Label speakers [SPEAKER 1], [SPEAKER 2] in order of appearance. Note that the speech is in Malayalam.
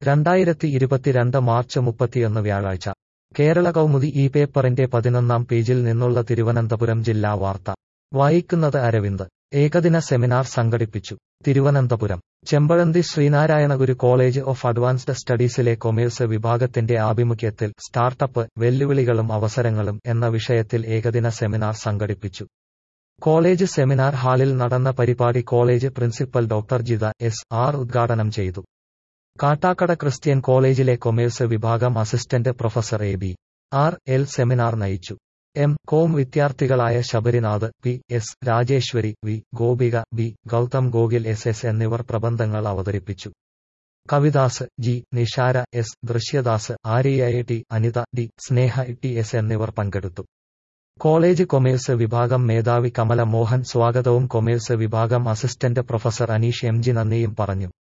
[SPEAKER 1] രണ്ടായിരത്തി ഇരുപത്തിരണ്ട് മാർച്ച് മുപ്പത്തിയൊന്ന് വ്യാഴാഴ്ച കേരള കൗമുദി ഈ പേപ്പറിന്റെ പതിനൊന്നാം പേജിൽ നിന്നുള്ള തിരുവനന്തപുരം ജില്ലാ വാർത്ത വായിക്കുന്നത് അരവിന്ദ് ഏകദിന സെമിനാർ സംഘടിപ്പിച്ചു Thiruvananthapuram Chempazhanthi Sree Narayana Guru college of advanced സ്റ്റഡീസിലെ കൊമേഴ്സ് വിഭാഗത്തിന്റെ ആഭിമുഖ്യത്തിൽ സ്റ്റാർട്ടപ്പ് വെല്ലുവിളികളും അവസരങ്ങളും എന്ന വിഷയത്തിൽ ഏകദിന സെമിനാർ സംഘടിപ്പിച്ചു കോളേജ് സെമിനാർ ഹാളിൽ നടന്ന പരിപാടി college principal doctor Jitha S R ഉദ്ഘാടനം ചെയ്തു കാട്ടാക്കട ക്രിസ്ത്യൻ കോളേജിലെ കൊമേഴ്സ് വിഭാഗം assistant professor A B R L seminar നയിച്ചു എം കോം വിദ്യാർത്ഥികളായ Sabarinath P S Rajeshwari V Gopika B Gautham Gokil S S എന്നിവർ പ്രബന്ധങ്ങൾ അവതരിപ്പിച്ചു Kavidas G Nishara S Drishyadas Arya T Anitha D Sneha T S എന്നിവർ പങ്കെടുത്തു കോളേജ് കൊമേഴ്സ് വിഭാഗം മേധാവി കമല മോഹൻ സ്വാഗതവും കൊമേഴ്സ് വിഭാഗം assistant professor Aneesh M G നന്ദിയും പറഞ്ഞു